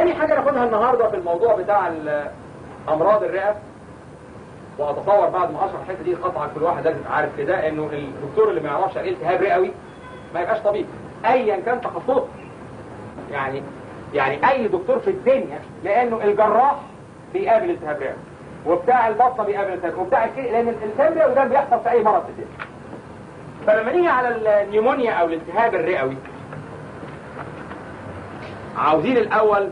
تاني حاجة ناخدها النهاردة في الموضوع بتاع ال- أمراض الرئة وأتصور بعد ما أشرح الحتة دي قطعا كل واحد لازم يبقى عارف كده إنه الدكتور اللي ما يعرفش عن إيه التهاب رئوي ما يبقاش طبيب أيا كان تخصصه يعني يعني أي دكتور في الدنيا لأنه الجراح بيقابل التهاب رئوي وبتاع البطنة بيقابل التهاب وبتاع الكلى لأن الالتهاب الرئوي ده بيحصل في أي مرض في الدنيا فلما نيجي على النيمونيا أو الالتهاب الرئوي عاوزين الأول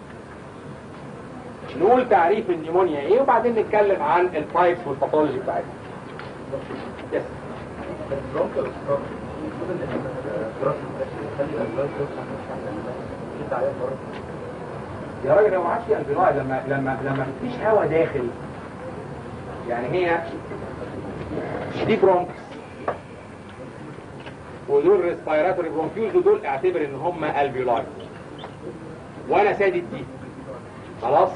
نقول تعريف النيمونيا ايه وبعدين نتكلم عن التايبس والباثولوجي بتاعتها. يس البرونكال ستراكشر المفروض ان احنا دراسه تخلي الالفاظ توسع مش عليها بره يا راجل لو ما عادش في الفيراي لما لما لما مفيش هواء داخل يعني هي دي برونكس ودول ريسبيراتوري برونكيوز ودول اعتبر ان هم الفيولاي وانا سادد دي خلاص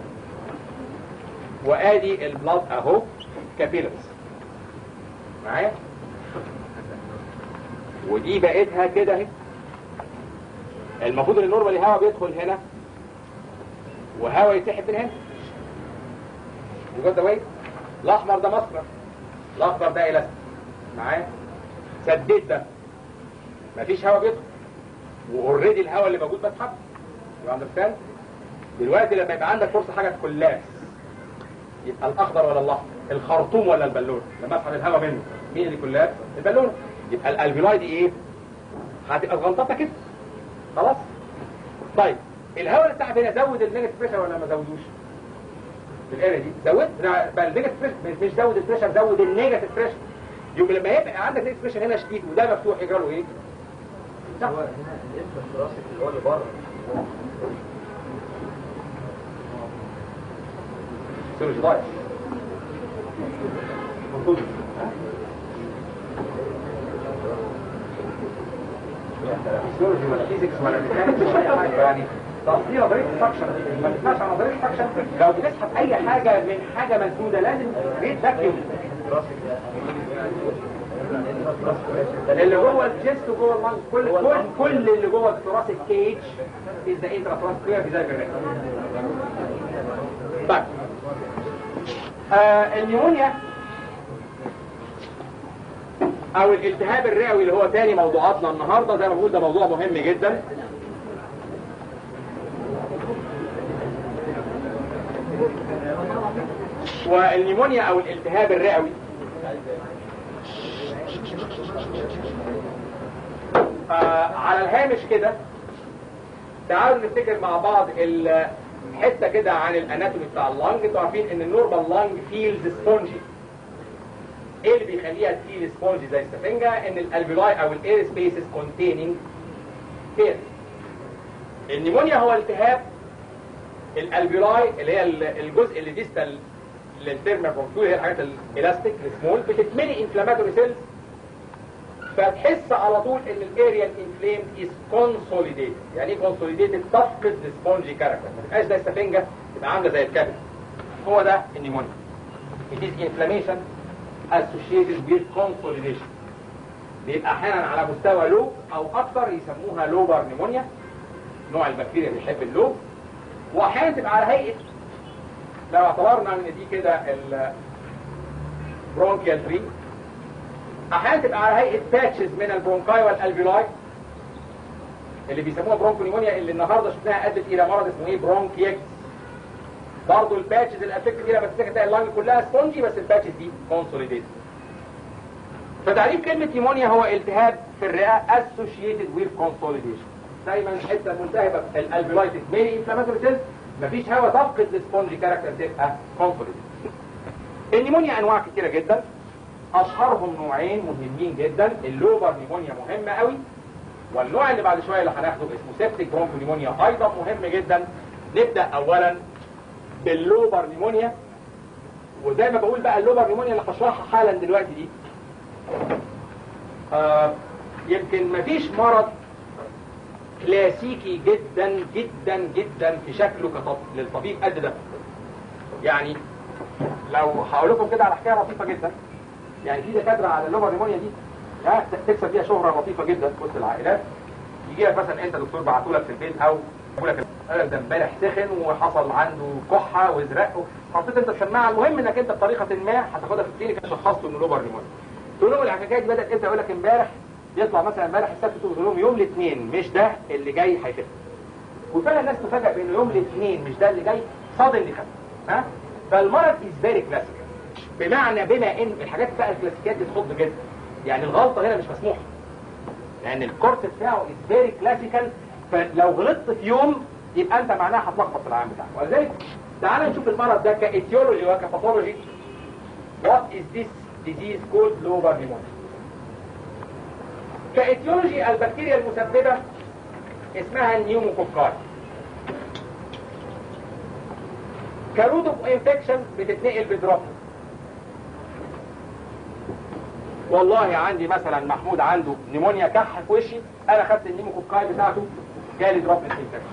وادي البلاد اهو كابيلرز معايا ودي بقيتها كده اهي المفروض ان النورمال الهواء بيدخل هنا وهواء يسحب من هنا يقول ده وين الاحمر ده مسكر الاخضر ده الاستيك معايا سديت ده مفيش هواء بيدخل واوريدي الهواء اللي موجود بسحبه يو اندرستاند دلوقتي لما يبقى عندك فرصه حاجه كولابس يبقى الاخضر ولا الاحمر الخرطوم ولا البالون لما اسحب الهواء منه مين اللي كولابس البالون يبقى الالفيولاي دي ايه هتبقى غلطتها كده خلاص طيب الهواء اللي سحب هنا زود النيجاتيف بريشر ولا ما زودوش في الاريا دي زود لا، بقى النيجاتيف بريشر مش زود البريشر زود النيجاتيف بريشر يبقى لما يبقى عندك نيجاتيف بريشر هنا شديد وده مفتوح يجرى له ايه هو هنا الانفراستراسيك اللي هو اللي بره سيرج ضايع المفروض فيسيولوجي ولا فيزيكس ولا ميكانيكس ولا اي حاجه يعني تصدير نظريه السكشن ما تسمعش عن نظريه السكشن لو بتسحب اي حاجه من حاجه مسدوده لازم ريت فاكيوم الانفراستراسيك ده اللي جوه الجست وجوه اللنج كل كل كل اللي جوه الثراسيك كيج از ذا انترا ثراسيك في زي الرئه طيب آه النيمونيا او الالتهاب الرئوي اللي هو تاني موضوعاتنا النهارده زي ما بقول ده موضوع مهم جدا والنيمونيا او الالتهاب الرئوي آه على الهامش كده تعالوا نفتكر مع بعض الحته كده عن الاناتومي بتاع اللنج انتوا عارفين ان النورمال لانج فيلز سبونجي ايه اللي بيخليها تفيل سبونجي زي السفنجه ان الالفيولاي او الاير سبيسز كونتيننج اير النيمونيا هو التهاب الالفيولاي اللي هي الجزء اللي ديستال للترم برونكيول هي الحاجات الالاستيك السمول بتتملي انفلاماتوري سيلز فتحس على طول ان الاريا الانفليمد از كونسوليديتد يعني ايه كونسوليديتد تفقد السبونجي كاركتر ما تبقاش زي السفنجه تبقى عامله زي الكبد هو ده النيمونيا it is inflammation associated with consolidation بيبقى احيانا على مستوى لو او اكثر يسموها لوبر نيمونيا نوع البكتيريا اللي بيحب اللو واحيانا تبقى على هيئه لو اعتبرنا ان دي كده البرونكيال تري احيانا تبقى على هيئه باتشز من البرونكاي والالفيولاي اللي بيسموها برونكونيمونيا اللي النهارده شفناها ادت الى مرض اسمه ايه برونكيكس برضه الباتشز اللي افكت دي لما تلاقي اللنج كلها سبونجي بس الباتشز دي كونسوليديتد فتعريف كلمة نيمونيا هو التهاب في الرئة associated with consolidation دايما الحته الملتهبه الالفيولايتس ميني انفلاماتوري سيلز مفيش هواء تفقد السبونجي كاركتر تبقى كونسوليديتد النيمونيا انواع كتيره جدا اشهرهم نوعين مهمين جدا اللوبر نيمونيا مهمه قوي والنوع اللي بعد شويه اللي هناخده اسمه سيبتيك برونكو نيمونيا ايضا مهم جدا نبدا اولا باللوبر نيمونيا وزي ما بقول بقى اللوبر نيمونيا اللي هشرحها حالا دلوقتي دي آه يمكن مفيش مرض كلاسيكي جدا جدا جدا في شكله كطب للطبيب قد ده يعني لو هقول لكم كده على حكايه لطيفه جدا يعني في دكاتره على اللوبر نيمونيا دي ها تكسب فيها شهره لطيفه جدا في وسط العائلات يجي لك مثلا انت دكتور بعتوا لك في البيت او يقول لك قال لك ده امبارح سخن وحصل عنده كحه وازرق حطيت انت السماعه المهم انك انت بطريقه ما هتاخدها في الكلينيك شخصته انه لوبر نيمونيا تقول لهم الحكايه دي بدات امتى يقول لك امبارح يطلع مثلا امبارح السبت تقول لهم يوم الاثنين مش ده اللي جاي هيخف وفعلا الناس تفاجئ بانه يوم الاثنين مش ده اللي جاي صادم خف ها فالمرض از فيري كلاسيك بمعنى بما ان الحاجات بقى الكلاسيكيات دي تخض جدا يعني الغلطه هنا مش مسموحه لان الكورس بتاعه از فيري كلاسيكال فلو غلطت في يوم يبقى انت معناها هتلخبط في العام بتاعك ولذلك تعال نشوف المرض ده كايتيولوجي وكاثولوجي وات از ذيس disease called lobar pneumonia كايتيولوجي البكتيريا المسببة اسمها النيوموكوكاي كروت اوف انفكشن بتتنقل بدروب والله عندي مثلا محمود عنده نيمونيا كح في وشي انا خدت النيموكوكاي بتاعته جالي دروب انفكشن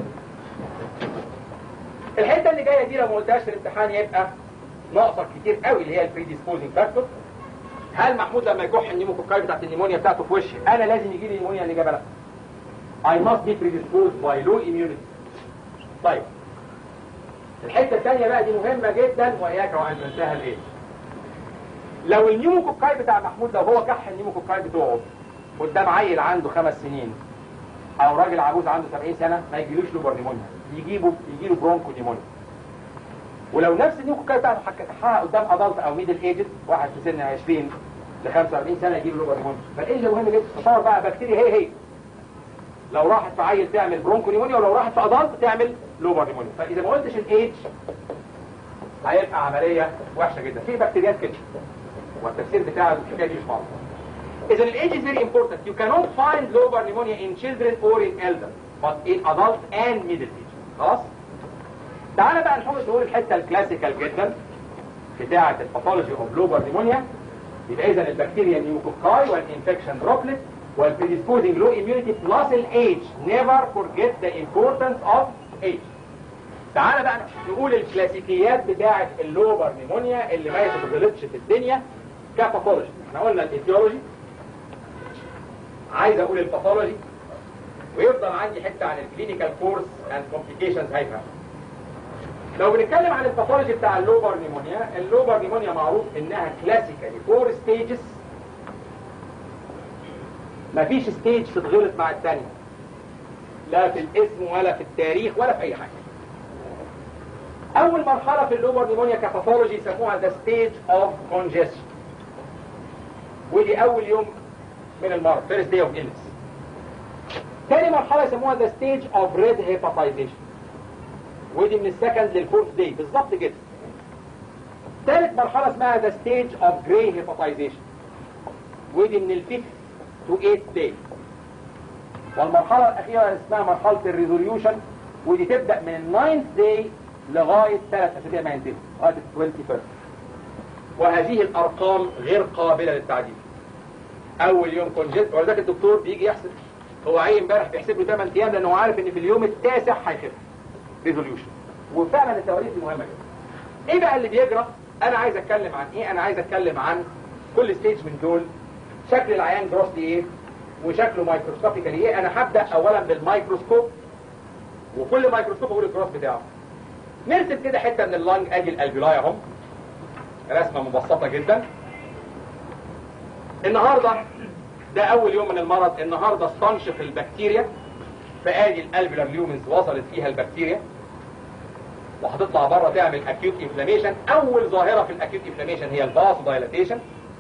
الحته اللي جايه دي لو ما قلتهاش في الامتحان يبقى ناقصك كتير قوي اللي هي البريديسبوزنج فاكتور هل محمود لما يكح النيموكوكاي بتاعت النيمونيا بتاعته في وشي انا لازم يجي لي نيمونيا اللي لا I must be predisposed by low immunity طيب الحته الثانيه بقى دي مهمه جدا واياك وان تنساها الايه لو النيموكوكاي بتاع محمود لو هو كح النيموكوكاي بتوعه قدام عيل عنده خمس سنين او راجل عجوز عنده 70 سنه ما يجيلوش لوبر نيمونيا يجيبه يجيله برونكو نيمونيا ولو نفس النيوكوكاي بتاعته حكتها قدام ادلت او ميدل ايجد واحد في سن 20 ل 45 سنه يجيله لوبر نيمونيا فالايج مهم جدا تصور بقى بكتيريا هي هي لو راحت في عيل تعمل برونكو نيمونيا ولو راحت في ادلت تعمل لوبر نيمونيا فاذا ما قلتش الايج هيبقى عمليه وحشه جدا في بكتيريات كده والتفسير بتاع الحكايه دي مش معروف إذا ال age is very important. You cannot find lobar pneumonia in children or in elders, but in adult and middle age. خلاص؟ تعالى بقى نحاول نقول الحتة الكلاسيكال جدا بتاعة الباثولوجي اوف لوبر نيمونيا يبقى إذا البكتيريا نيوكوكاي والانفكشن دروبلت والبريديسبوزنج لو immunity plus الايج never forget the importance of age. تعالى بقى نقول الكلاسيكيات بتاعة اللوبر نيمونيا اللي ما يتغلطش في الدنيا كباثولوجي. احنا قلنا الايتيولوجي عايز اقول الباثولوجي ويفضل عندي حته عن الكلينيكال كورس اند كومبليكيشنز هيفهم لو بنتكلم عن الباثولوجي بتاع اللوبر نيمونيا اللوبر نيمونيا معروف انها كلاسيكالي فور ستيجز مفيش ستيج تتغلط مع الثانيه لا في الاسم ولا في التاريخ ولا في اي حاجه اول مرحله في اللوبر نيمونيا كباثولوجي يسموها ذا ستيج اوف كونجستشن ودي اول يوم من المرض first day of illness تاني مرحلة يسموها the stage of red hepatization ودي من السكند للفورث داي بالظبط كده تالت مرحلة اسمها the stage of gray hepatization ودي من الفيفث to eighth day والمرحلة الأخيرة اسمها مرحلة الريزوليوشن ودي تبدأ من الناينث داي لغاية ثلاث أسابيع ما ينتهي لغاية ال 21 وهذه الأرقام غير قابلة للتعديل اول يوم كونجنت ولذلك الدكتور بيجي يحسب هو عين امبارح بيحسب له 8 ايام لانه هو عارف ان في اليوم التاسع هيخف ريزوليوشن وفعلا التواريخ دي مهمه جدا ايه بقى اللي بيجرى انا عايز اتكلم عن ايه انا عايز اتكلم عن كل ستيج من دول شكل العيان جروسلي ايه وشكله مايكروسكوبيكالي ايه انا هبدا اولا بالمايكروسكوب وكل مايكروسكوب اقول الجروس بتاعه نرسم كده حته من اللنج ادي الالفيولاي اهو رسمه مبسطه جدا النهارده ده اول يوم من المرض النهارده استنشق البكتيريا فادي الالفيولار ليومنز وصلت فيها البكتيريا وهتطلع بره تعمل اكيوت انفلاميشن اول ظاهره في الاكيوت انفلاميشن هي الفاسو دايلاتيشن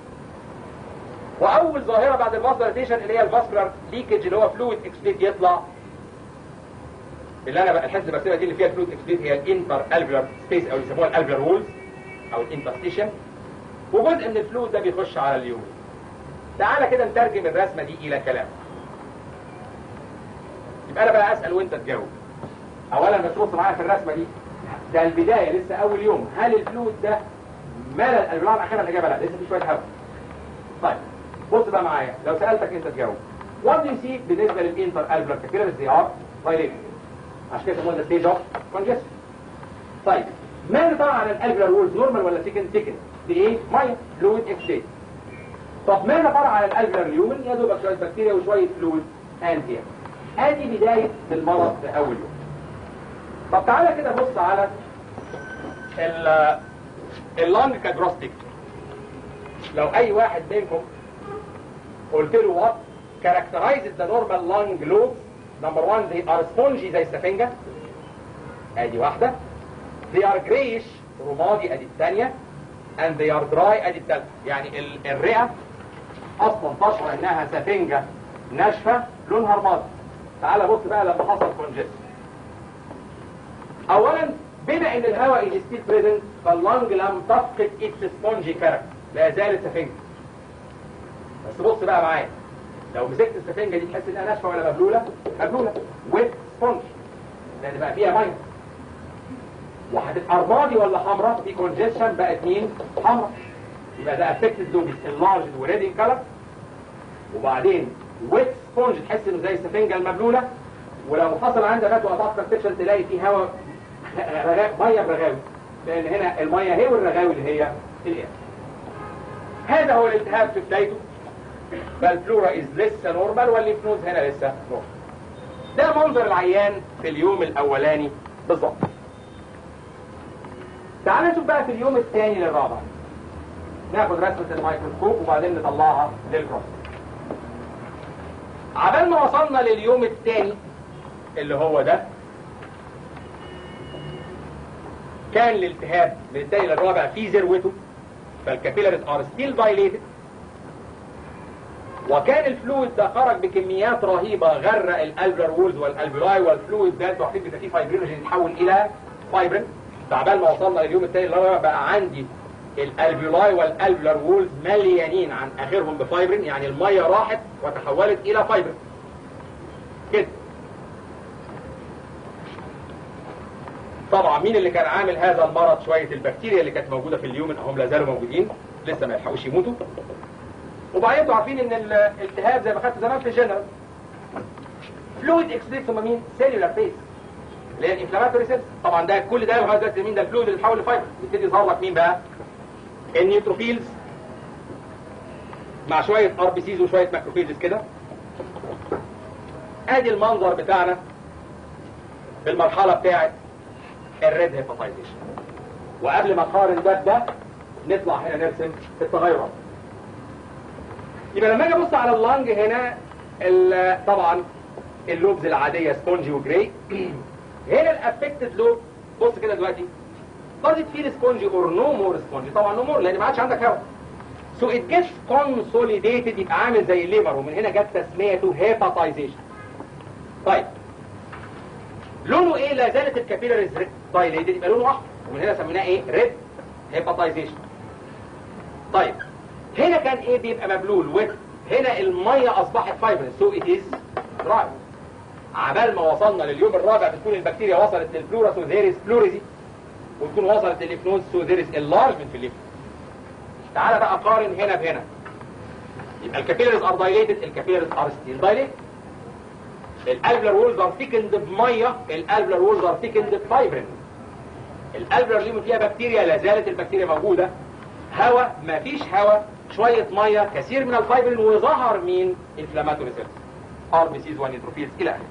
واول ظاهره بعد الفاسو دايلاتيشن اللي هي الفاسكولار ليكج اللي هو فلويد اكسبليت يطلع اللي انا بقى الحته البكتيريا دي اللي فيها فلويد اكسبليت هي الانتر الفيولار سبيس او يسموها الالفيولار وولز او الانترستيشن وجزء من الفلويد ده بيخش على اليومن تعالى كده نترجم الرسمة دي إلى كلام يبقى أنا بقى أسأل وأنت تجاوب أولا ما تبص معايا في الرسمة دي ده البداية لسه أول يوم هل الفلويد ده ملل الألفيولار أخيرا الإجابة لا لسه في شوية هواء طيب بص بقى معايا لو سألتك أنت تجاوب What do you see بالنسبة للإنتر ألفيولار كابيلاريز they are dilated عشان كده يسموها ستيج اوف congestion طيب ماذا ترى على الألفيولار وولز نورمال ولا سيكند سيكند بإيه؟ مية فلويد اكسبيت طب ماذا فرع على الالفيولار ليومن يا دوبك شويه بكتيريا وشويه فلويد اند هير ادي بدايه المرض في اول يوم طب تعالى كده بص على ال اللانج كاجروستيك لو اي واحد منكم قلت له what characterizes the normal lung lobes number one they are spongy زي السفنجة ادي واحدة they are grayish رمادي ادي الثانية and they are dry ادي الثالثة يعني ال- الرئة اصلا تشعر انها سفنجة ناشفة لونها رمادي تعال بص بقى لما حصل كونجست اولا بما ان الهواء is still present فاللنج لم تفقد its spongy character لا زالت سفنجة بس بص بقى معايا لو مسكت السفنجة دي تحس انها ناشفة ولا مبلولة مبلولة with sponge لان بقى فيها ميه وهتبقى رمادي ولا حمراء في كونجيشن بقت مين حمراء يبقى ده افكتد لوبس اللارج وريد ان كلر وبعدين ويت سبونج تحس انه زي السفنجه المبلوله ولو حصل عندك فات وقطعت كونستكشن تلاقي فيه هواء رغاء ميه برغاوي لان هنا الميه هي والرغاوي اللي هي الاير هذا هو الالتهاب في بدايته فالفلورا از لسه نورمال والليفنوز هنا لسه نورمال ده منظر العيان في اليوم الاولاني بالظبط تعال نشوف بقى في اليوم الثاني للرابع ناخد رسمة الميكروسكوب وبعدين نطلعها للكروس عبال ما وصلنا لليوم الثاني اللي هو ده كان الالتهاب من الثاني للرابع في ذروته فالكابيلاريز ار ستيل دايليتد وكان الفلويد ده خرج بكميات رهيبة غرق الالفلر وولز والالفيولاي والفلويد ده انتوا عارفين بيبقى فيه فايبرينوجين يتحول الى فايبرين تعبان ما وصلنا لليوم الثاني اللي بقى عندي الالفيولاي والالفلر وولز مليانين عن اخرهم بفايبرين يعني الميه راحت وتحولت الى فايبرين كده طبعا مين اللي كان عامل هذا المرض شويه البكتيريا اللي كانت موجوده في اليومن هم لا زالوا موجودين لسه ما يلحقوش يموتوا وبعدين انتوا عارفين ان الالتهاب زي ما خدت زمان في الجنرال فلويد اكسبريس هم مين سيلولار فيس اللي هي الانفلاماتوري سيلز طبعا ده كل ده لغايه دلوقتي مين ده الفلويد اللي اتحول لفايبر يبتدي يظهر لك مين بقى النيوتروفيلز مع شويه ار بي سيز وشويه ماكروفيجز كده ادي المنظر بتاعنا بالمرحله بتاعه الريد هيباتايزيشن وقبل ما اقارن ده بده نطلع هنا نرسم التغيرات يبقى لما اجي ابص على اللنج هنا ال- طبعا اللوبز العاديه سبونجي وجراي هنا الافكتد لوب بص كده دلوقتي does it feel spongy or no more spongy طبعا no more لان ما عادش عندك هواء so it gets consolidated يبقى عامل زي الليفر ومن هنا جت تسميته هيباتايزيشن طيب لونه ايه لا زالت الكابيلاريز دايليتد يبقى لونه احمر ومن هنا سميناه ايه ريد هيباتايزيشن طيب هنا كان ايه بيبقى مبلول ويت هنا الميه اصبحت فايبر سو ات از دراي عبال ما وصلنا لليوم الرابع بتكون البكتيريا وصلت للفلورا سو ذير از فلوريزي وتكون وصلت للليفنوز سو ذير از انلارجمنت في الليفنوز تعالى بقى قارن هنا بهنا يبقى الكابيلاريز ار دايليتد الكابيلاريز ار ستيل دايليتد الالفلر وولز ار ثيكند بميه الالفلر وولز ار ثيكند بفايبرين الالفلر اللي فيها بكتيريا لا زالت البكتيريا موجوده هواء مفيش هواء شويه ميه كثير من الفايبرين وظهر مين انفلاماتوري سيلز ار بي سيز ونيتروفيلز الى اخره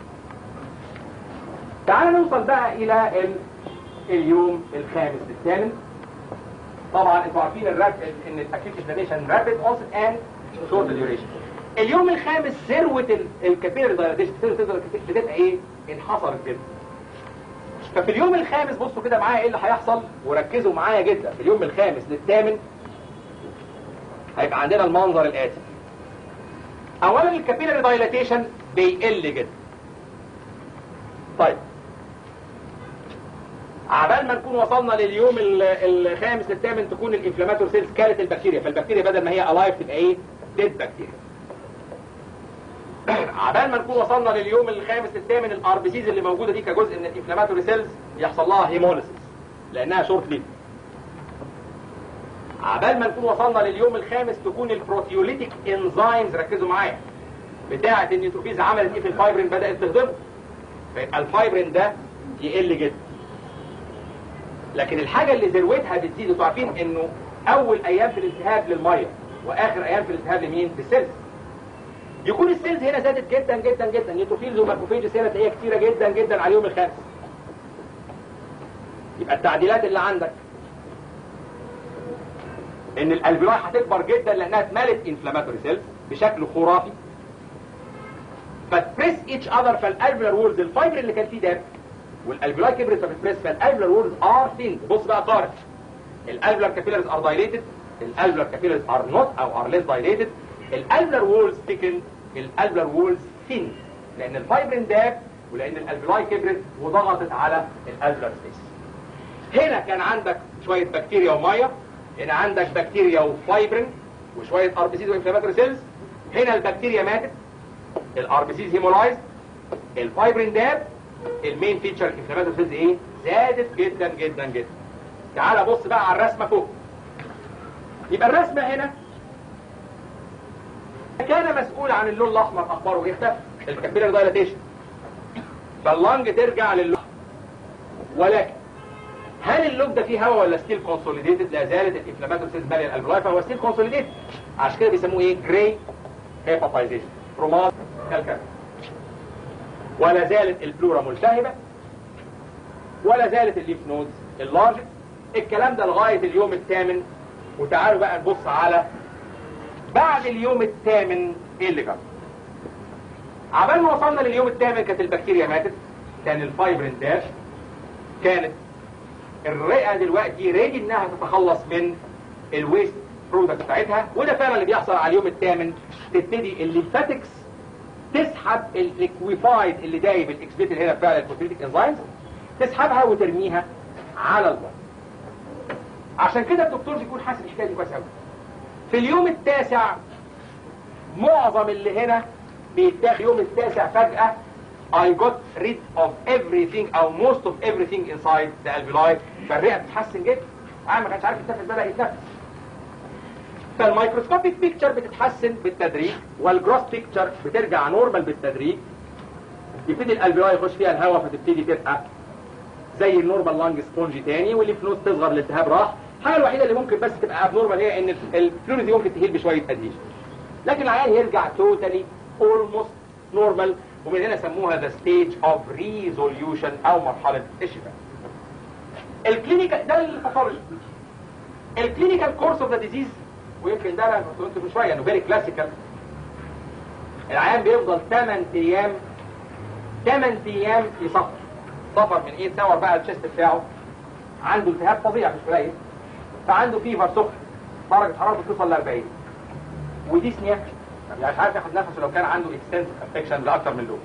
تعال نوصل بقى الى ال... اليوم الخامس الثامن طبعا انتوا عارفين الراب ان الاكيوت انفلاميشن رابيد اونست اند شورت ديوريشن اليوم الخامس ذروه الكابيلاري دايلاتيشن بتبقى ايه انحصرت كده ففي اليوم الخامس بصوا كده معايا ايه اللي هيحصل وركزوا معايا جدا في اليوم الخامس للثامن هيبقى عندنا المنظر الاتي اولا الكابيلاري دايلاتيشن بيقل جدا طيب عبال ما نكون وصلنا لليوم ال- الخامس للثامن تكون الانفلاماتور سيلز كانت البكتيريا فالبكتيريا بدل ما هي الايف تبقى ايه ديد بكتيريا عبال ما نكون وصلنا لليوم الخامس للثامن الار بي سيز اللي موجوده دي كجزء من الانفلاماتوري سيلز يحصل لها هيموليسيس لانها شورت ليف عبال ما نكون وصلنا لليوم الخامس تكون البروتيوليتيك انزيمز ركزوا معايا بتاعه النيوتروفيز عملت ايه في الفايبرين بدات تهضمه فيبقى الفايبرين ده يقل جدا لكن الحاجه اللي ذروتها بتزيد انتوا عارفين انه اول ايام في الالتهاب للميه واخر ايام في الالتهاب لمين للسيلز يكون السيلز هنا زادت جدا جدا جدا نيوتروفيلز وماكروفيجز هنا تلاقيها كتيره جدا جدا على اليوم الخامس يبقى التعديلات اللي عندك ان الالفيولاي هتكبر جدا لانها اتملت انفلاماتوري سيلز بشكل خرافي فتبريس ايتش اذر فالالفيولار وولز الفايبر اللي كان فيه دم والالفيولاي كبرت فبتبريس فالالفيولار وولز ار ثين بص بقى قارن الالفيولار كابيلاريز ار دايليتد الالفيولار كابيلاريز ار نوت او ار ليس دايليتد الالفيولار وولز ثيكن الالفيولار وولز ثين لان الفايبرين داب ولان الالفيولاي كبرت وضغطت على الالفيولار سبيس هنا كان عندك شويه بكتيريا وميه هنا عندك بكتيريا وفايبرين وشويه ار بي سيز وانفلاماتوري سيلز هنا البكتيريا ماتت الار بي سيز هيمولايز الفايبرين داب المين فيتشر الانفلاماتوري سيلز ايه زادت جدا جدا جدا تعال بص بقى على الرسمه فوق يبقى الرسمه هنا كان مسؤول عن اللون الاحمر اخباره ايه اختفى الكابيلر دايلاتيشن فاللنج ترجع للون ولكن هل اللوب ده فيه هواء ولا ستيل كونسوليديتد لا زالت الانفلاماتوري سيلز ماليه الالفلاي فهو ستيل كونسوليديتد عشان كده بيسموه ايه جراي هيباتايزيشن رماد كالكالي ولا زالت البلورا ملتهبه ولا زالت الليف نودز اللارج الكلام ده لغايه اليوم الثامن وتعالوا بقى نبص على بعد اليوم الثامن ايه اللي جرى عبال ما وصلنا لليوم الثامن كانت البكتيريا ماتت كان الفايبرين داش كانت الرئه دلوقتي ريدي انها تتخلص من الويست برودكت بتاعتها وده فعلا اللي بيحصل على اليوم الثامن تبتدي الليمفاتكس تسحب الليكويفايد اللي دايب الاكسبيتد هنا بتاع الفوسفيتيك انزيمز تسحبها وترميها على البطن عشان كده الدكتور بيكون حاسس الحكايه دي كويس قوي في اليوم التاسع معظم اللي هنا بيتاخد يوم التاسع فجأة I got rid of everything أو most of everything inside the alveoli فالرئة بتتحسن جدا عام ما كانش عارف يتنفس بدأ يتنفس فالميكروسكوبيك بيكتشر بتتحسن بالتدريج والجروس بيكتشر بترجع نورمال بالتدريج يبتدي الالفيولاي يخش فيها الهواء فتبتدي تبقى زي النورمال لانج سبونجي تاني والليمفنود تصغر الالتهاب راح الحاجه الوحيده اللي ممكن بس تبقى ابنورمال هي ان الفلوريز ممكن تهيل بشويه ادهيشن لكن العيان يرجع توتالي اولموست نورمال ومن هنا سموها ذا ستيج اوف ريزوليوشن او مرحله الشفاء الكلينيكال ده الباثولوجي الكلينيكال كورس اوف ذا ديزيز ويمكن ده انا كنت من شويه انه فيري كلاسيكال العيان بيفضل 8 ايام 8 ايام في سفر سفر من ايه تصور بقى الشيست بتاعه عنده التهاب فظيع مش قليل فعنده فيفر سخن درجه حرارته توصل ل 40 وديسنيا يعني مش عارف ياخد نفسه لو كان عنده اكستنسيف افكشن لاكثر من لون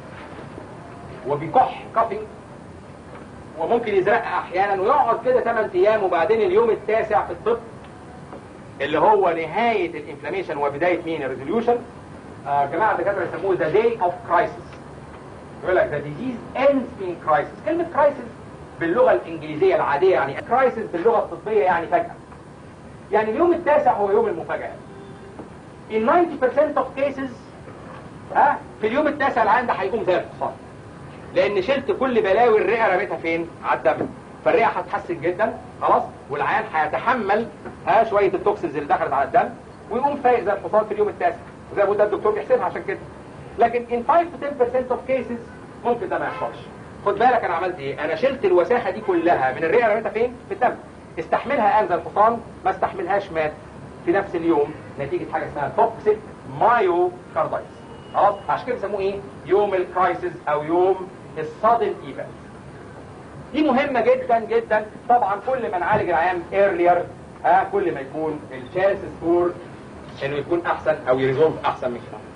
وبيكح كافينج وممكن يزرق احيانا ويقعد كده 8 ايام وبعدين اليوم التاسع في الطب اللي هو نهايه الانفلاميشن وبدايه مين الريزوليوشن آه جماعه الدكاتره يسموه ذا داي اوف كرايسيس يقول لك ذا ديزيز ends in crisis كلمه كرايسيس باللغه الانجليزيه العاديه يعني كرايسيس باللغه الطبيه يعني فجاه يعني اليوم التاسع هو يوم المفاجاه in 90% of cases ها في اليوم التاسع العيان ده هيقوم زي الحصان لان شلت كل بلاوي الرئه رميتها فين على الدم فالرئه هتتحسن جدا خلاص والعيان هيتحمل ها شويه التوكسينز اللي دخلت على الدم ويقوم فايق زي الحصان في اليوم التاسع وزي ما قلت الدكتور بيحسبها عشان كده لكن in 5 to 10% of cases ممكن ده ما يحصلش خد بالك انا عملت ايه انا شلت الوساخه دي كلها من الرئه رميتها فين في الدم استحملها قام زي الحصان ما استحملهاش مات في نفس اليوم نتيجه حاجه اسمها توكسيك مايو كاردايتس خلاص عشان كده بيسموه ايه يوم الكرايسيس او يوم الصادم ايفنت دي مهمة جدا جدا طبعا كل ما نعالج العيان ايرلير ها كل ما يكون الشانسز فور انه يكون احسن او يريزولف احسن من كده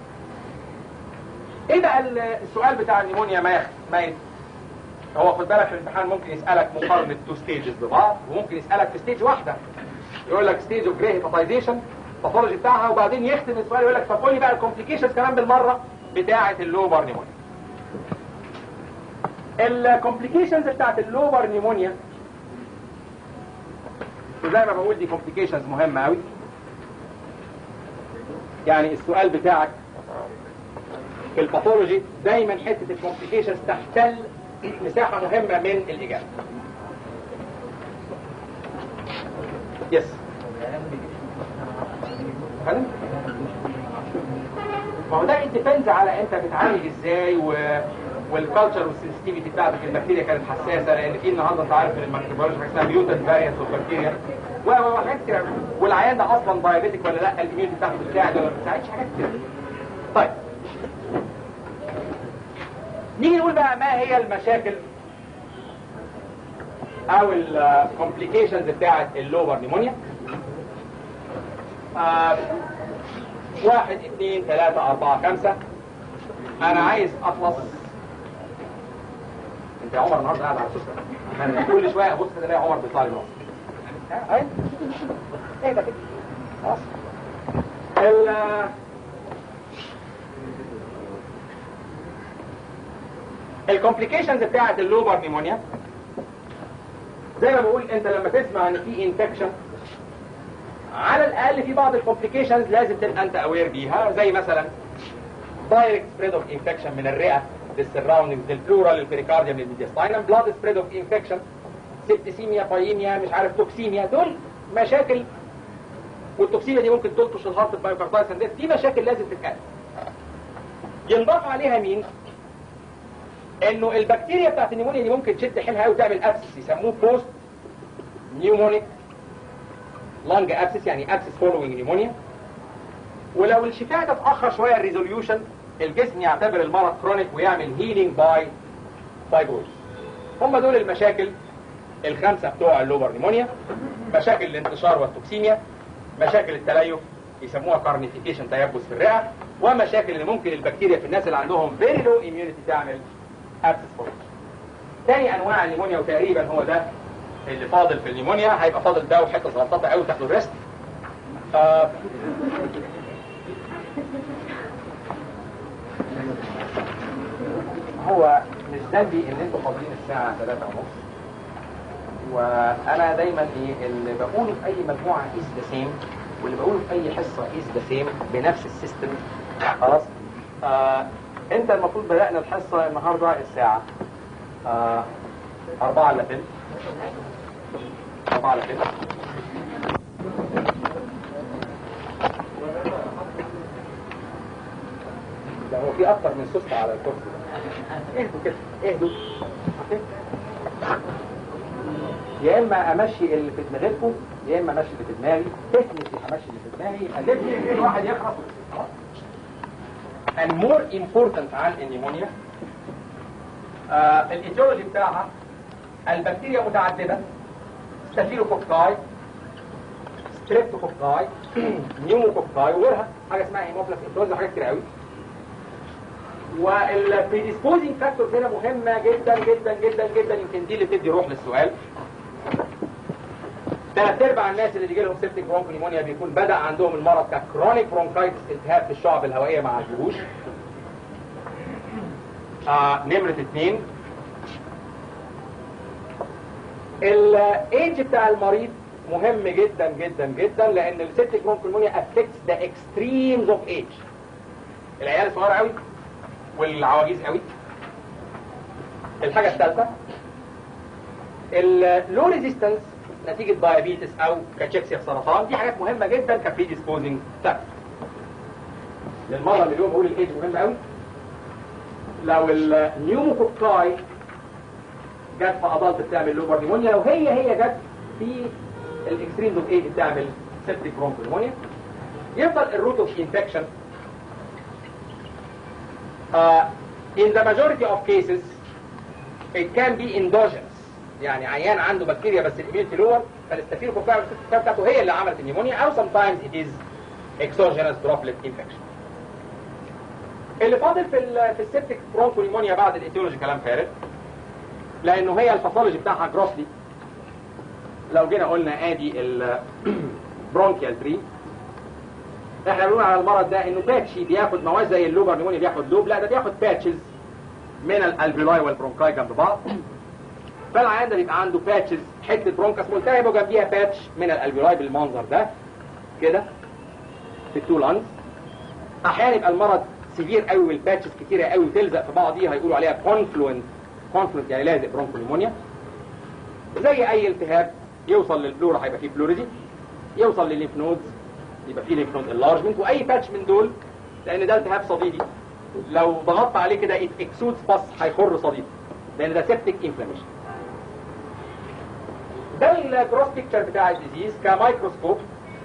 ايه بقى السؤال بتاع النيمونيا ما يخ... ما ي... هو خد بالك في الامتحان ممكن يسالك مقارنه تو ستيجز ببعض وممكن يسالك في ستيج واحده يقول لك ستيج اوف جراي هيباتايزيشن الباثولوجي بتاعها وبعدين يختم السؤال يقول لك طب قول لي بقى الكومبليكيشنز كمان بالمره بتاعه اللوبر نيمونيا الكومبليكيشنز بتاعت اللوبر نيمونيا وزي ما بقول دي كومبليكيشنز مهمه قوي يعني السؤال بتاعك في الباثولوجي دايما حته الكومبليكيشنز تحتل مساحه مهمه من الاجابه يس فاهم ما هو ده ديبيندز على انت بتعالج ازاي و... والكالتشر والسنسيتيفيتي بتاعت البكتيريا كانت حساسه لان في النهارده انت عارف ان الميكروبيولوجي حاجه اسمها ميوتنت فاريانت اوف بكتيريا وحاجات كتير أوي. والعيان ده اصلا دايابيتك ولا لا الاميونيتي بتاعته بتساعد ولا ما بتساعدش حاجات كتير طيب نيجي نقول بقى ما هي المشاكل او الكومبليكيشنز بتاعت اللوبر نيمونيا آه واحد اثنين ثلاثة أربعة خمسة أنا عايز أخلص أنت يا عمر النهارده قاعد على السوشيال أنا كل شوية أبص كده ألاقي عمر بيطلع لي نص أهي إيه ده كده خلاص ال الكومبليكيشنز بتاعت اللوبر نيمونيا زي ما بقول انت لما تسمع ان في انفكشن على الاقل في بعض الكومبليكيشنز لازم تبقى انت اوير بيها زي مثلا دايركت سبريد اوف انفكشن من الرئه للسراوندنجز للبلورال للبريكارديوم للميديستاينم بلاد سبريد اوف انفكشن سيبتسيميا بايميا مش عارف توكسيميا دول مشاكل والتوكسيميا دي ممكن تلطش الهارت بايوكاردايتس دي في مشاكل لازم تتقال ينضاف عليها مين انه البكتيريا بتاعت النيمونيا دي ممكن تشد حيلها قوي وتعمل ابسس يسموه بوست نيومونيك لانج ابسس يعني ابسس فولوينج نيمونيا ولو الشفاء ده اتاخر شويه الريزوليوشن الجسم يعتبر المرض كرونيك ويعمل هيلينج باي فايبروز هم دول المشاكل الخمسه بتوع اللوبر نيمونيا مشاكل الانتشار والتوكسيميا مشاكل التليف يسموها كارنيفيكيشن تيبس في الرئه ومشاكل اللي ممكن البكتيريا في الناس اللي عندهم فيري لو اميونيتي تعمل ابسس فورمز تاني انواع النيمونيا وتقريبا هو ده اللي فاضل في النيمونيا هيبقى فاضل ده وحته صغنططه قوي تاخدوا الريست آه هو مش ذنبي ان انتوا فاضيين الساعه 3 ونص وانا دايما ايه اللي بقوله في اي مجموعه از ذا سيم واللي بقوله في اي حصه از ذا سيم بنفس السيستم خلاص آه انت المفروض بدانا الحصه النهارده الساعه آه أربعة إلا تلت أربعة إلا تلت ده هو في أكتر من سوستة على الكرسي ده اهدوا كده اهدوا أوكي؟ يا إما أمشي اللي في دماغكم يا إما أمشي اللي في دماغي تكنيكي همشي اللي في دماغي أدبني كل واحد يخرس خلاص and more important عن النيمونيا آه الايتيولوجي بتاعها البكتيريا متعددة ستافيلوكوكاي ستريبتوكوكاي نيوموكوكاي وغيرها حاجة اسمها هيموفلس انفلونزا حاجات كتير قوي والبريديسبوزنج فاكتورز هنا مهمة جدا جدا جدا جدا يمكن دي اللي بتدي روح للسؤال ثلاث ارباع الناس اللي بيجي لهم سيبتيك برونكونيمونيا بيكون بدا عندهم المرض ككرونيك برونكايتس التهاب في الشعب الهوائيه مع الجيوش آه نمرة اثنين الايدج بتاع المريض مهم جدا جدا جدا لان السيبتيك برونكونيمونيا افكتس ذا اكستريمز اوف ايج العيال الصغيره قوي والعواجيز قوي الحاجه الثالثه اللو ريزيستنس نتيجة دايابيتس او كاتشيكسيا سرطان دي حاجات مهمة جدا كبري ديسبوزنج فاكتور للمرة اللي اليوم بقول الايدج مهم قوي لو النيوموكوكاي جت في ادلت بتعمل لوبر نيمونيا لو هي هي جت في الاكستريم اوف ايج بتعمل سيبتيك برونكونيمونيا يفضل الروت اوف انفكشن in the majority of cases it can be endogenous يعني عيان عنده بكتيريا بس الاميونيتي لور فالاستافيلوكوكاي بتاعته هي اللي عملت النيمونيا او sometimes it is exogenous droplet infection اللي فاضل في ال في السيبتيك برونكو نيمونيا بعد الايتيولوجي كلام فارغ لانه هي الباثولوجي بتاعها جروسلي لو جينا قلنا ادي البرونكيال تري احنا بنقول على المرض ده انه باتشي بياخد مواد زي اللوبر نيمونيا بياخد لوب لا ده بياخد باتشز من الالفيلاي والبرونكاي جنب بعض فالعيان ده بيبقى عنده باتشز حته برونكاس ملتهبه وجنبيها باتش من الالفيلاي بالمنظر ده كده في التو لانز احيانا يبقى المرض سيفير قوي والباتشز كتيره قوي وتلزق في بعضيها يقولوا عليها كونفلوينت كونفلوينت يعني لازق برونكوليمونيا زي اي التهاب يوصل للبلورا هيبقى فيه بلوريزي يوصل للليمف نودز يبقى فيه ليمف نود انلارجمنت واي باتش من دول لان ده التهاب صديدي لو ضغطت عليه كده اكسودز باس هيخر صديد لان ده سيبتيك انفلاميشن ده الجروس بيكتشر بتاع الديزيز كمايكروسكوب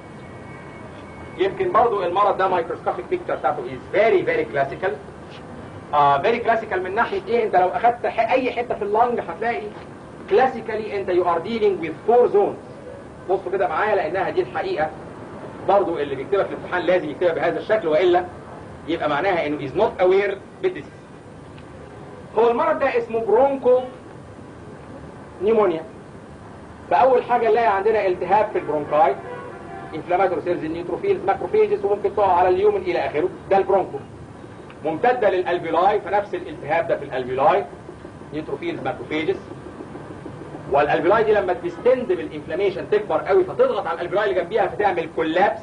يمكن برضو المرض ده مايكروسكوبيك بيكتشر بتاعته از فيري فيري كلاسيكال اه فيري كلاسيكال من ناحيه ايه انت لو اخدت ح- اي حته في اللنج هتلاقي كلاسيكالي انت يو ار ديلينج وذ فور زونز بصوا كده معايا لانها دي الحقيقه برضو اللي بيكتبها في الامتحان لازم يكتبها بهذا الشكل والا يبقى معناها انه از نوت اوير بالديزيز هو المرض ده اسمه برونكو نيمونيا فاول حاجه نلاقي عندنا التهاب في البرونكاي انفلاماتوري سيلز النيوتروفيلز ماكروفيجز وممكن تقع على اليومن الى اخره ده البرونكو ممتده للالفيولاي فنفس الالتهاب ده في الالفيولاي نيوتروفيلز ماكروفيجز والالفيولاي دي لما تستند بالانفلاميشن تكبر قوي فتضغط على الالفيولاي اللي جنبيها فتعمل كولابس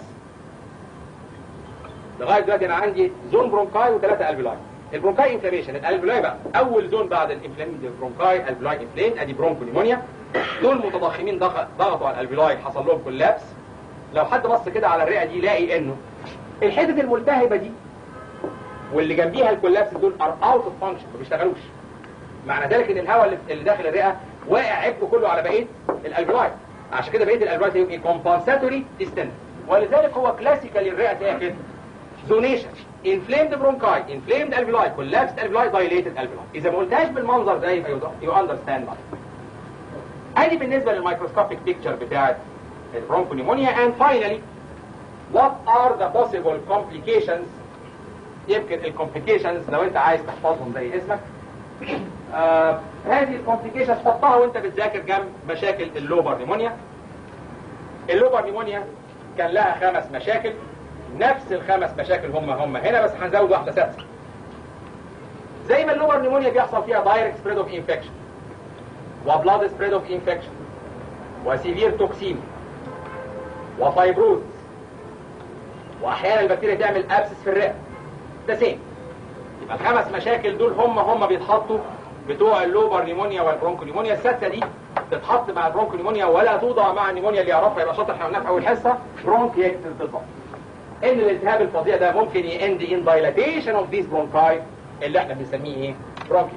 لغايه دلوقتي انا عندي زون برونكاي وثلاثه الفيولاي البرونكاي انفلاميشن الالفيولاي بقى اول زون بعد الانفلاميشن البرونكاي الفيولاي انفلين ادي برونكو نيمونيا دول متضخمين ضغ- ضغطوا على الالفيولاي حصل لهم كولابس لو حد بص كده على الرئه دي يلاقي انه الحتت الملتهبه دي واللي جنبيها الكولابس دول ار اوت اوف فانكشن ما بيشتغلوش معنى ذلك ان الهواء اللي- اللي داخل الرئه واقع عبء كله على بقيه الالفيولاي عشان كده بقيه الالفيولاي تبقى كومبنساتوري ديستنت ولذلك هو كلاسيكال الرئه تلاقيها كده زونيشن انفليمد برونكاي انفليمد الفيولاي كولابسد الفيولاي دايليتد الفيولاي اذا ما قلتهاش بالمنظر ده يبقى يو اندرستاند ادي بالنسبه للميكروسكوبيك بيكتشر بتاعت البرونكونيمونيا and finally what are the possible complications يمكن الكومبليكيشنز لو انت عايز تحفظهم زي اسمك آه هذه الكومبليكيشنز حطها وانت بتذاكر جنب مشاكل اللوبر نيمونيا اللوبر نيمونيا كان لها خمس مشاكل نفس الخمس مشاكل هم هم هنا بس هنزود واحده سادسه زي ما اللوبر نيمونيا بيحصل فيها دايركت سبريد اوف انفكشن وبلاد سبريد اوف انفكشن وسيفير توكسين وفايبروز واحيانا البكتيريا تعمل ابسس في الرئه ده سيم يبقى الخمس مشاكل دول هم هم بيتحطوا بتوع اللوبر نيمونيا والبرونكو نيمونيا السادسه دي تتحط مع البرونكو نيمونيا ولا توضع مع النيمونيا اللي يعرفها يبقى شاطر احنا قلناها في اول حصه برونكيكتس بالظبط ان الالتهاب الفظيع ده ممكن يند ان دايلاتيشن اوف ذيس برونكاي اللي احنا بنسميه ايه برونكيا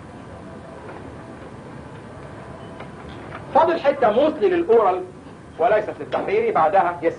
فاضل حته موصلي للاورال وليست للتحريري بعدها يس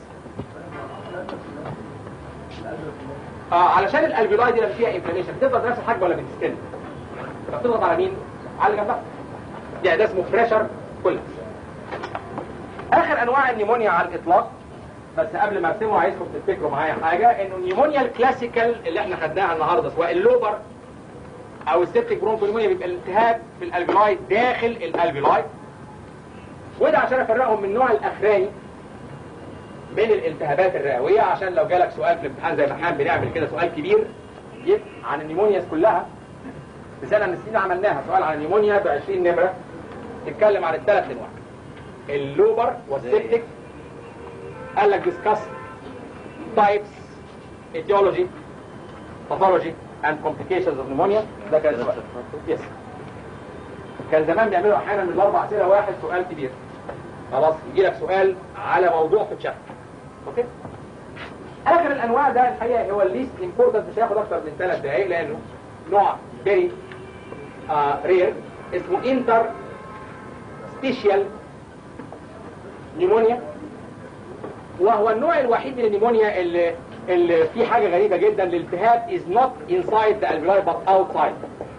آه علشان الالفيولاي دي لما فيها انفلاميشن بتفضل نفس الحجم ولا بتستند فبتضغط على مين على اللي جنبها يعني ده اسمه بريشر كولابس اخر انواع النيمونيا على الاطلاق بس قبل ما ارسمه عايزكم تفتكروا معايا حاجه انه النيمونيا الكلاسيكال اللي احنا خدناها النهارده سواء اللوبر او السيبتيك برونكو نيمونيا بيبقى الالتهاب في الالفيولاي داخل الالفيولاي وده عشان افرقهم من النوع الاخراني من الالتهابات الرئويه عشان لو جالك سؤال في الامتحان زي ما احنا بنعمل كده سؤال كبير يبقى عن النيمونياز كلها في سنه من السنين عملناها سؤال عن النيمونيا ب 20 نمره نتكلم عن الثلاث انواع اللوبر والسيبتيك قال لك discuss types etiology pathology and complications of pneumonia ده كان سؤال يس كان زمان بيعملوا احيانا من الاربع اسئله واحد سؤال كبير خلاص يجي لك سؤال على موضوع في الشابتر اوكي اخر الانواع ده الحقيقه هو الليست امبورتنت مش هياخد اكتر من ثلاث دقائق لانه نوع فيري رير اسمه انتر سبيشال نيمونيا وهو النوع الوحيد من النيمونيا اللي اللي فيه حاجه غريبه جدا الالتهاب is not inside the alveoli but outside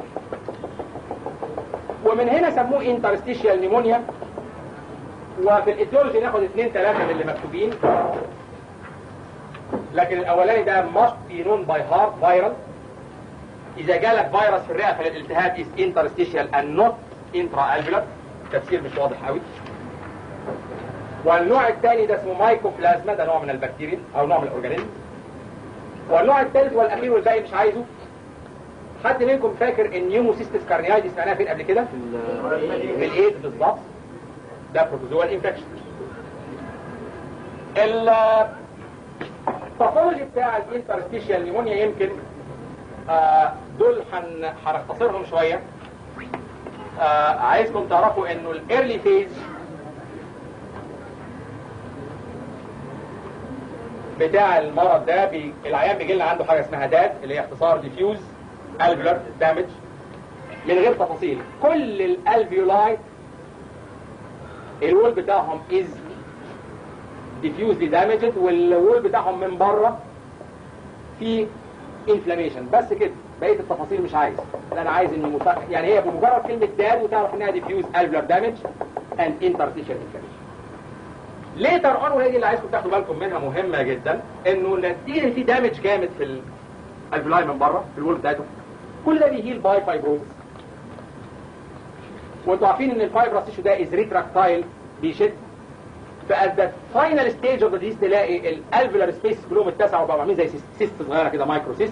ومن هنا سموه interstitial نيمونيا وفي الايتيولوجي ناخد اثنين ثلاثة من اللي مكتوبين لكن الاولاني ده must be known by heart viral اذا جالك فيروس في الرئة فالالتهاب is interstitial and not intra-alveolar تفسير مش واضح قوي والنوع الثاني ده اسمه مايكوبلازما ده نوع من البكتيريا او نوع من الاورجانيزم والنوع الثالث والاخير والباقي مش عايزه حد منكم فاكر النيوموسيستس كارنيايدي سمعناها فين قبل كده؟ في الايدز بالظبط ده بروتوزوال انفكشن الباثولوجي بتاع الانترستيشيال نيمونيا يمكن آه دول هن- هنختصرهم شويه آه عايزكم تعرفوا انه الايرلي فيز بتاع المرض ده بي... العيان بيجي لنا عنده حاجه اسمها داد اللي هي اختصار ديفيوز الفيولار دامج من غير تفاصيل كل الالفيولاي الوول بتاعهم از diffusely damaged والوول بتاعهم من بره في انفلاميشن بس كده بقيه التفاصيل مش عايز لا انا عايز انه مت... يعني هي بمجرد كلمه داد وتعرف انها diffuse alveolar damage and interstitial inflammation ليتر اون وهي دي اللي عايزكم تاخدوا بالكم منها مهمه جدا انه نتيجه في دامج جامد في الالفيولاي من بره في الوول بتاعتهم كل ده بيهيل باي فايبروز وانتوا عارفين ان الفايبرس تيشو ده از ريتراكتايل بيشد فات ذا فاينل ستيج اوف ذا ديز تلاقي الالفيولار سبيس كلهم اتسعوا وبقوا عاملين زي سيست صغيره كده مايكرو سيست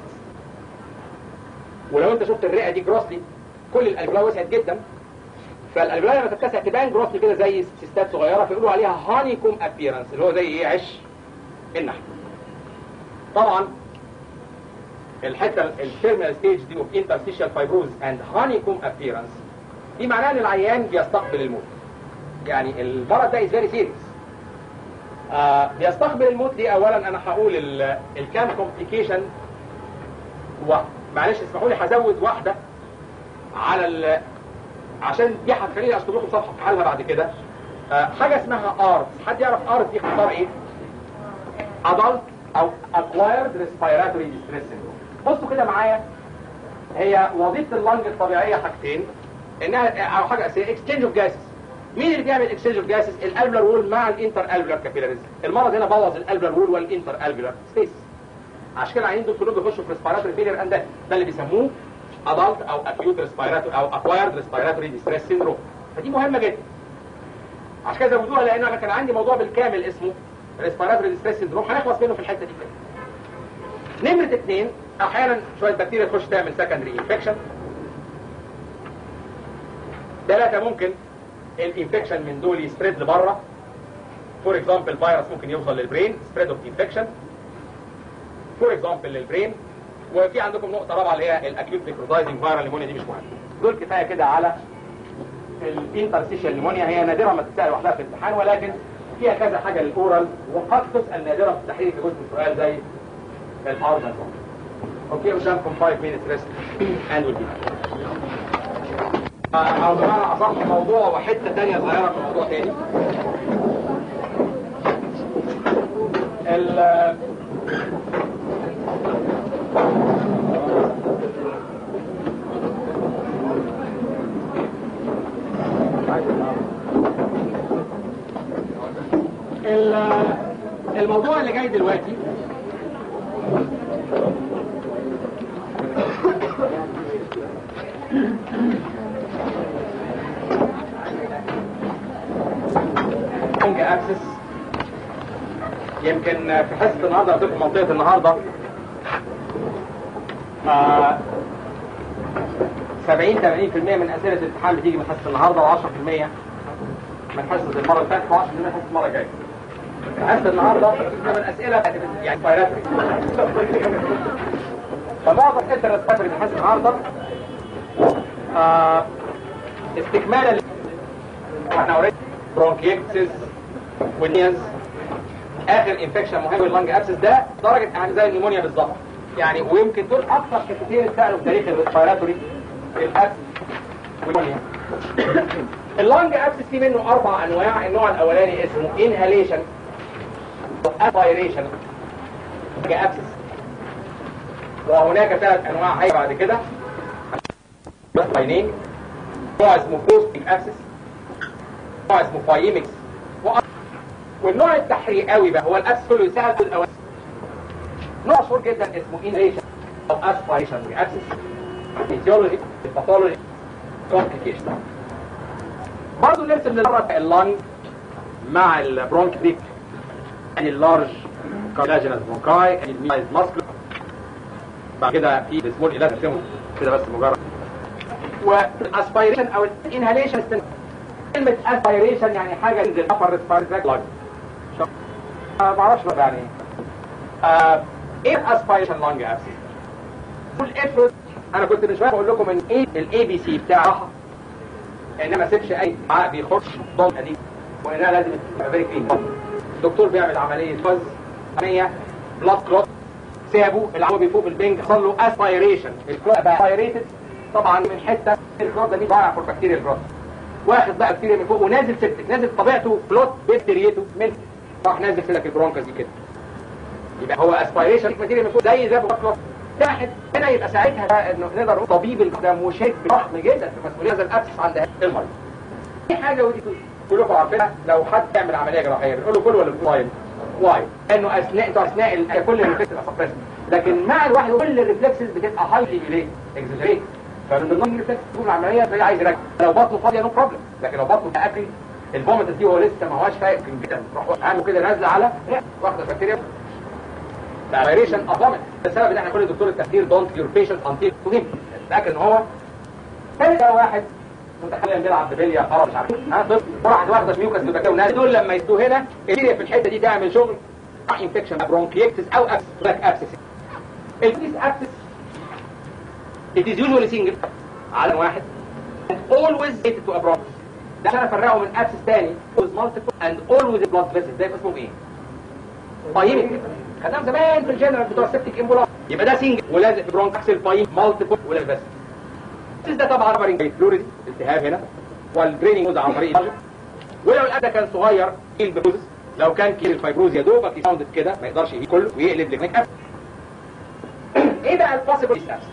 ولو انت شفت الرئه دي جروسلي كل الالفيولاي وسعت جدا فالالفيولاي لما تتسع تبان جروسلي كده زي سيستات صغيره فيقولوا عليها هانيكوم ابييرنس اللي هو زي ايه عش النحل طبعا الحته التيرمينال ستيج دي اوف انترستيشال فايبروز اند هانيكوم ابييرنس دي معناها ان العيان بيستقبل الموت يعني المرض ده از فيري سيريس بيستقبل الموت دي اولا انا هقول ال- الكام كومبليكيشن معلش اسمحوا لي هزود واحده على ال عشان دي هتخليني اشطب لكم صفحه في حالها بعد كده آه، حاجه اسمها ارت حد يعرف ارت دي اختصار ايه؟ adult او acquired respiratory distress syndrome بصوا كده معايا هي وظيفه اللنج الطبيعيه حاجتين انها او حاجه اساسيه اكسشينج اوف جاسز مين اللي بيعمل اكسشينج اوف جاسز الالفلر وول مع الانتر الفلر كابيلاريز المرض هنا بوظ الالفلر وول والانتر الفلر سبيس عشان كده العيانين دول كلهم بيخشوا في ريسبيراتوري فيلير اند ده اللي بيسموه adult او acute respiratory او acquired respiratory distress syndrome فدي مهمه جدا عشان كده زودوها لان انا كان عندي موضوع بالكامل اسمه respiratory distress syndrome هنخلص منه في الحته دي كده نمرة اثنين احيانا شوية بكتيريا تخش تعمل secondary infection ثلاثة ممكن الانفكشن من دول يسبريد لبره فور اكزامبل فيروس ممكن يوصل للبرين سبريد اوف انفكشن فور اكزامبل للبرين وفي عندكم نقطة رابعة اللي هي الاكيوت نيكروتايزنج فايرال نيمونيا دي مش مهمة دول كفاية كده على الانترستيشال نيمونيا هي نادرة ما تتسأل لوحدها في الامتحان ولكن فيها كذا حاجة للاورال وقد تسأل نادرة في التحرير في جزء سؤال زي الارض اوكي قدامكم 5 minutes rest and we'll be back. او بمعنى اصح موضوع وحته تانية صغيره في موضوع تاني ال ال- الموضوع اللي جاي دلوقتي لونج اكسس يمكن في حصه النهارده قلت لكم منطقه النهارده آه 70 80% من اسئله الامتحان بتيجي من حصه النهارده و10% من حصه المره اللي فاتت و10% من حصه المره الجايه. حصه النهارده من اسئله يعني بايراتري فمعظم اسئله الريسبيراتوري من حصه النهارده آه استكمالا احنا اوريدي برونكيكسس والنياز اخر انفكشن مهم اللنج ابسس ده درجه يعني زي النمونيا بالظبط يعني ويمكن دول اكثر كتير اتسالوا في تاريخ الريسبيراتوري الابس والنمونيا اللنج ابسس فيه منه اربع انواع النوع الاولاني اسمه انهاليشن اسبيريشن ابسس وهناك ثلاث انواع هي بعد كده بس عينين نوع اسمه بوستنج ابسس نوع اسمه فايمكس والنوع التحريقاوي بقى هو الابس كله يساعد في الاول نوع مشهور جدا اسمه انريشن او اسبيريشن ابسس فيزيولوجي باثولوجي كومبليكيشن برضه نرسم للمره اللنج مع البرونكريك يعني اللارج كالاجينس برونكاي الميز ماسكولار بعد كده في سمول الاتيوم كده بس مجرد والاسبيريشن او الانهاليشن كلمة اسبيريشن يعني حاجة تنزل upper respiratory lung ما بعرفش بقى يعني آه ايه الاسبيريشن لانج ابسس قول افرض انا كنت من شويه بقول لكم ان ايه الاي بي سي بتاعها ان ما اسيبش اي عرق بيخش ضم دي وانها لازم تبقى فيري كلين الدكتور بيعمل عمليه فز عمليه بلاد كلوت سابوا العمود بيفوق بالبنج حصل له اسبيريشن الكلوت بقى اسبيريتد طبعا من حته الكلوت ده دي ضايع في البكتيريا الكلوت واخد بقى بكتيريا من فوق ونازل سبتك نازل طبيعته كلوت بكتيريته من راح نازل في لك البرونكاس دي كده يبقى هو اسبيريشن بكتيريا من فوق زي زي كلوت واحد هنا يبقى ساعتها بقى انه نقدر نقول طبيب ده مشرك ضخم جدا في مسؤوليه زي الابسس عند المريض دي حاجه ودي كلكم عارفينها لو حد يعمل عمليه جراحيه بنقول له كل ولا بنقول واي واي لانه اثناء انتوا اثناء ال- كل الريفلكس بتبقى سبريسد لكن مع الواحد كل الريفلكسز بتبقى هايلي ليه اكزاجريت فمن ضمن الريفلكس تقول العمليه تلاقي عايز يرجع لو بطنه فاضيه نو بروبلم لكن لو بطنه اكل الفوميت دي هو لسه ما هواش فايق جدا روح عامله كده نازله على واخده بكتيريا فايريشن افوميت السبب ان احنا كل دكتور التخدير دونت يور بيشنت انتيل تو هيم تاكد ان هو تلقى واحد متخيل بيلعب ببليا خلاص مش عارف ها طفل واحد واخده ميوكس بكتيريا وناس دول لما يدوا هنا البكتيريا في الحته دي تعمل شغل انفكشن برونكيكتس او ابسس هناك ابسس البيس ابسس it is usually single على واحد and always related to a bronchus ده عشان افرقه من ابسس تاني always multiple and always blood vessels ده يبقى اسمه ايه؟ بايميك خدناهم زمان في الجنرال بتوع سيبتيك امبولاس يبقى ده سنجل ولازق في برونكس البايم مالتيبل ولا بس ده طبعا عبر فلوريد التهاب هنا والدريننج موز عن طريق البلد ولو الأدى كان صغير كيل بروز لو كان كيل الفايبروز يا دوبك يساوندت كده ما يقدرش يهيل كله ويقلب لجنك أبس ايه بقى البوسيبل ابس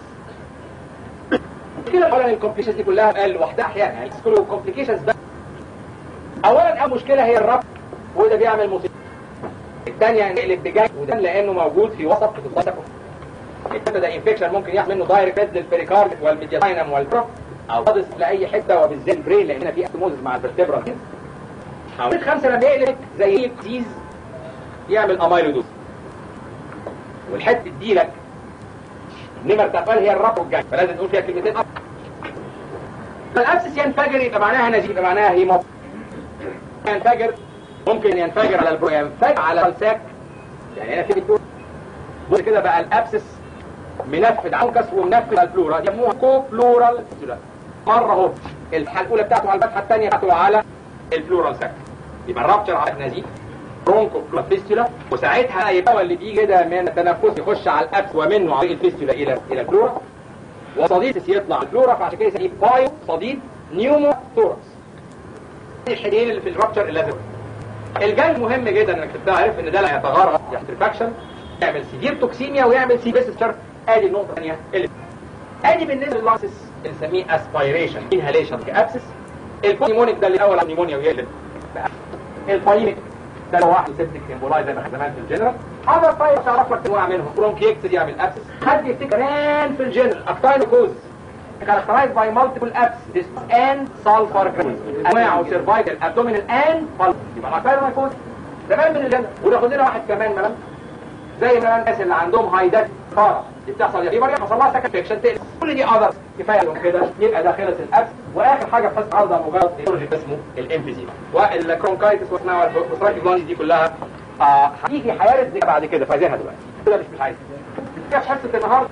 كده اولا الكومبليكيشنز دي كلها قال لوحدها احيانا يعني كله كومبليكيشنز بس اولا اول مشكله هي الربط وده بيعمل مصيبه الثانيه نقلب بجاي وده لانه موجود في وسط في الضغط الثالثه ده انفكشن ممكن يحصل منه دايركت للبريكارد والميدياينم والبروف او قادس لاي حته وبالذات البرين لان هنا في استموزس مع الفرتبرا او الخمسه لما يقلب زي ديز يعمل امايلودوز والحته دي لك نمر تقال هي الرب والجاي فلازم نقول فيها كلمتين أب. الابسس ينفجر يبقى معناها نزيف يبقى معناها هيموت ينفجر ممكن ينفجر على البرو ينفجر على الساك يعني هنا في دكتور بص كده بقى الابسس منفذ عنكس ومنفذ على الفلورا يسموها كو فلورال مره اهو الحلقه الاولى بتاعته على الفتحه الثانيه بتاعته على الفلورال ساك يبقى الرابتشر على النزيف برونكو فيستولا وساعتها يبقى هو اللي بيجي كده من التنفس يخش على الابس ومنه عن طريق الفيستولا الى الى الفلورا وصديد يطلع الفلورا فعشان كده يسميه بايو صديد نيومو ثوركس الحدين اللي في الرابتشر اللازم الجاي مهم جدا انك تعرف ان ده لا يتغير يحصل فاكشن يعمل سيفير توكسيميا ويعمل سيبيسستر ادي النقطه الثانيه اللي ادي بالنسبه لللاسس بنسميه اسبيريشن انهاليشن كابسس البوليمونيك ده اللي الاول على النيمونيا ويقلب البايميك ده لو واحد سيبتك امبولاي زي ما خدنا زمان في الجنرال هذا الطيب تعرف لك انواع منهم برونكيكتس يعمل ابسس حد يفتكر كمان في الجنرال اكتاينوكوز characterized by multiple abscesses and sulfur granules انواع cervical abdominal and pulmonary يبقى الاكتاينوكوز زمان من الجنرال وناخد لنا واحد كمان مثلا زي ما الناس اللي عندهم هايدات فارة دي بتحصل يا فيبر حصل لها سكن فيكشن تقلب كل دي اذر كفايه لهم كده يبقى ده خلص الابس واخر حاجه في حصه عرضه مجرد ايديولوجي اسمه الامفيزيما والكرونكايتس واسمها والبروستراكيف دي كلها آه هيجي هيرد بعد كده فايزينها دلوقتي كده مش مش عايز في حصه النهارده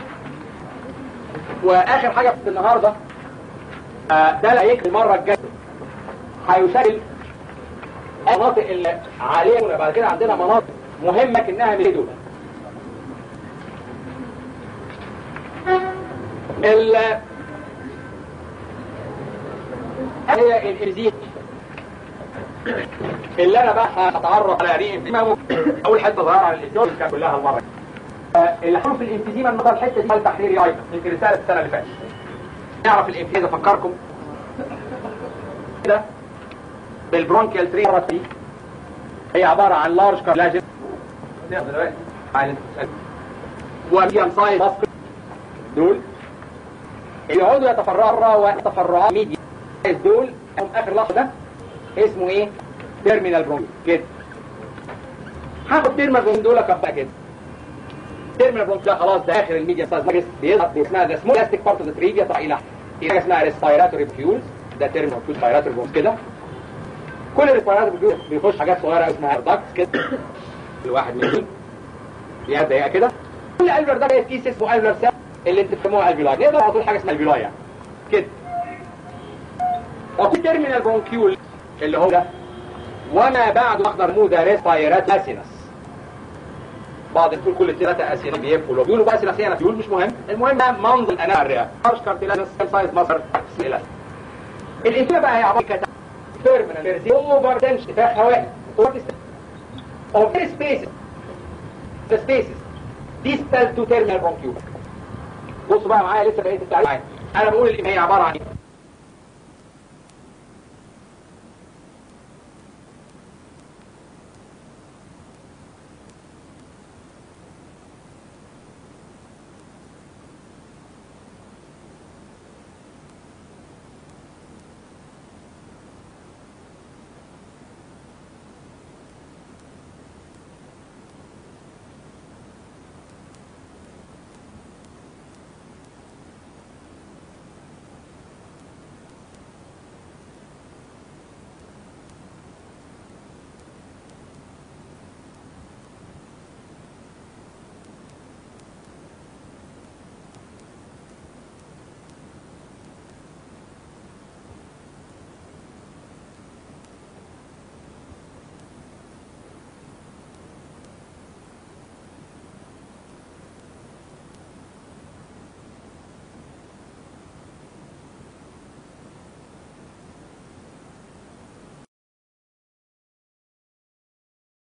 واخر حاجه في النهارده آه ده اللي هيجي المره الجايه هيشكل المناطق اللي علينا بعد كده عندنا مناطق مهمه كانها من دول ال هي الانزيم اللي انا بقى هتعرف على ريم اول حته صغيره على الانزيم كان كلها المره اللي حرف الانفيزيما النهارده الحته دي مال تحريري ايضا يمكن رساله السنه اللي فاتت نعرف الانفيزيما افكركم كده بالبرونكيال تري دي هي عباره عن لارج كارلاجين وميديم سايز ماسك دول يقعدوا يتفرعوا ويتفرعوا ميديم سايز دول هم اخر لحظه ده اسمه ايه؟ تيرمينال برونكيال كده هاخد تيرمينال برونكيال دول بقى كده تيرمينال برونكيال خلاص ده اخر الميديم سايز ماجس بيظهر اسمها ده سمول بلاستيك بارت اوف ذا تري بيطلع الى حاجه اسمها ريسبيراتوري بيولز ده تيرمينال ريسبيراتوري برونكيال كده كل الريسبيراتوري بيخش حاجات صغيره اسمها داكس كده الواحد منهم ليها دقيقه كده كل الفر ده فيه كيس اسمه الفر سيل اللي انت بتسموها الفيلاي نقدر على طول حاجه اسمها الفيلاي يعني كده وفي تيرمينال برونكيول اللي هو ده وما بعد اخضر مودا ريسبيرات لاسينس بعض الدكتور كل ثلاثة اسئله بيقفلوا بيقولوا بقى اسئله انا بيقول مش مهم المهم ده منظر الانام الرئه ارش كارتيلاجنس سايز مصر اسئله الانتباه بقى هي عباره عن تيرمينال بيرزي اوفر تنشن فيها حوالي اوف سبيسز the spaces distal to terminal bronchiole بصوا بقى معايا لسه بقيت التعريف معايا انا بقول ان هي عباره عن